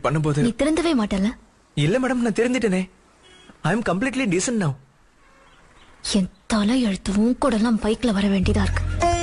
பண்ணும்போது நீ திருந்தவே மாட்டல இல்ல மேடம் நான் தெரிஞ்சிட்டேனே I am completely decent now என் தலை எழுத்துவும் கூட எல்லாம் பைக்ல வர வேண்டியதா இருக்கு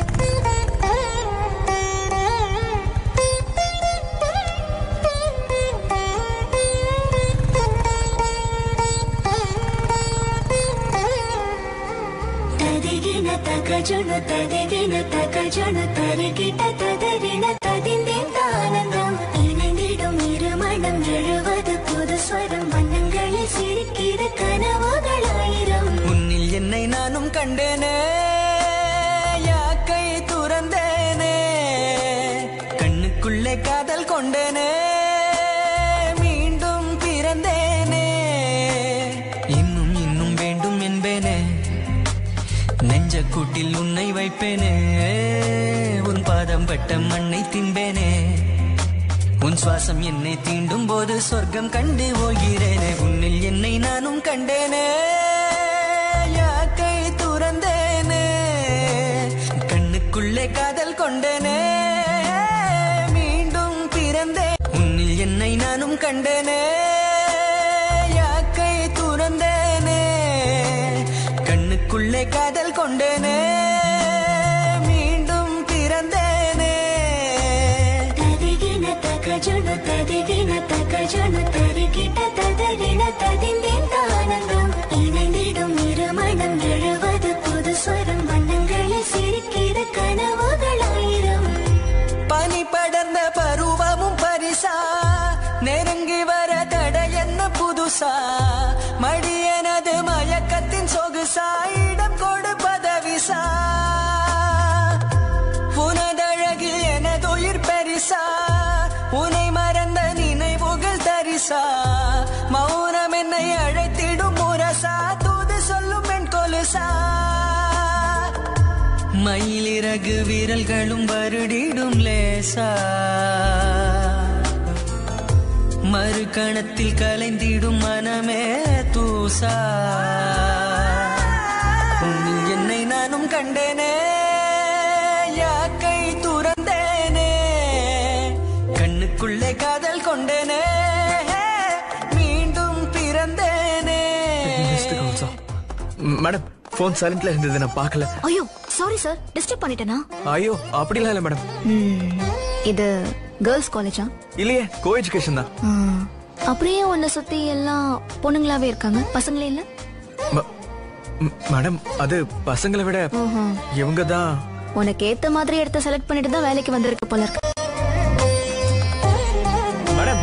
ತದಿಗಿನ ತಗಜುಣ ತದಿಗಿನ ತಗಜುಣ ತರಿಗಿಟ ತದರಿಣ ತದಿಂದಿಂದ ஆனந்தம் இணைந்திடும் இருமணம் எழுவது புது ஸ்வரம் வண்ணங்களில் சிரிக்கிற கனவுகள் ஆயிரம் உன்னில் என்னை நானும் கண்டேனே யாக்கை துறந்தேனே கண்ணுக்குள்ளே காதல் கொண்டேனே மீண்டும் பிறந்தேனே இன்னும் இன்னும் வேண்டும் என்பேனே நெஞ்ச கூட்டில் உன்னை வைப்பேனே உன் பாதம் பட்ட மண்ணை தின்பேனே உன் சுவாசம் என்னை தீண்டும் போது சொர்க்கம் கண்டு ஓகிறேனே உன்னில் என்னை நானும் கண்டேனே யாக்கை துறந்தேனே கண்ணுக்குள்ளே காதல் கொண்டேனே மீண்டும் பிறந்தேன் உன்னில் என்னை நானும் கண்டேனே யாக்கை துறந்தேனே கண்ணுக்குள்ளே காதல் கொண்டேனே மீண்டும் பிறந்தேனே ತದಿಗಿನ ತಗಜುಣ ತದಿಗಿನ ತಗಜುಣ ತರಿಗಿಟ ತದರಿಣ ತದಿಂದಿಂದ ஆனந்தம் இணைந்திடும் இருமணம் எழுவது புது ஸ்வரம் வண்ணங்களில் சிரிக்கிற கனவுகள் ஆயிரம் பனி படர்ந்த பருவமும் பரிசா நெருங்கி வர தட என்ன புதுசா மடியனது மயக்கத்தின் சொகுசா இடம் கொடு பதவிசா உனதழகில் எனது உயிர் பெரிசா உனை மறந்த நினைவுகள் தரிசா மௌனம் என்னை அழைத்திடும் முரசா தூது சொல்லும் பெண் கொலுசா மயிலிறகு விரல்களும் வருடிடும் லேசா மறு கணத்தில் கலைந்திடும் மனமே தூசா உன்னில் என்னை நானும் கண்டேனே யாக்கை துறந்தேனே கண்ணுக்குள்ளே காதல் கொண்டேனே மீண்டும் பிறந்தேனே மேடம் போன் சைலண்ட்ல இருந்தது நான் பார்க்கல ஐயோ சாரி சார் டிஸ்டர்ப் பண்ணிட்டேனா ஐயோ அப்படிலாம் இல்ல மேடம் ம், இது கேர்ள்ஸ் காலேஜா இல்லையே கோ எஜுகேஷன் தான் அப்படியே உன்னை சுத்தி எல்லாம் பொண்ணுங்களாவே இருக்காங்க பசங்களே இல்ல ம- ம், மேடம் அது பசங்களை விட ஓஹோ. இவங்க தான் உனக்கு ஏத்த மாதிரி இடத்த செலக்ட் பண்ணிட்டு தான் வேலைக்கு வந்திருக்க போல இருக்கு மேடம்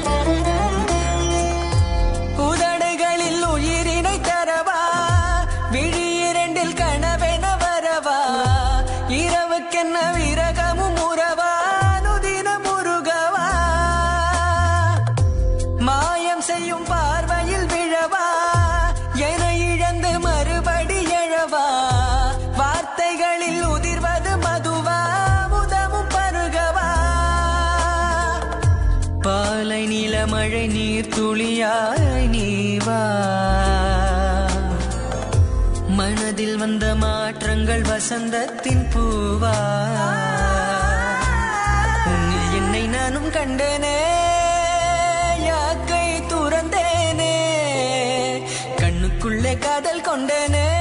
உதடுகளில் உயிரினை தரவா விழி இரண்டில் கனவென வரவா இரவுக்கென்ன விரகமும் உறவா அனுதின முருகவா மாயம் செய்யும் பார்வையில் விழவா என இழந்து மறுபடி எழவா வார்த்தைகளில் உதிர்வது மதுவா முதமும் பருகவா பாலை நில மழை நீர் துளியாய் நீவா மனதில் வந்த மாற்றங்கள் வசந்தத்தின் பூவா உன்னில் என்னை நானும் கண்டேனே யாக்கை துறந்தேனே கண்ணுக்குள்ளே காதல் கொண்டேனே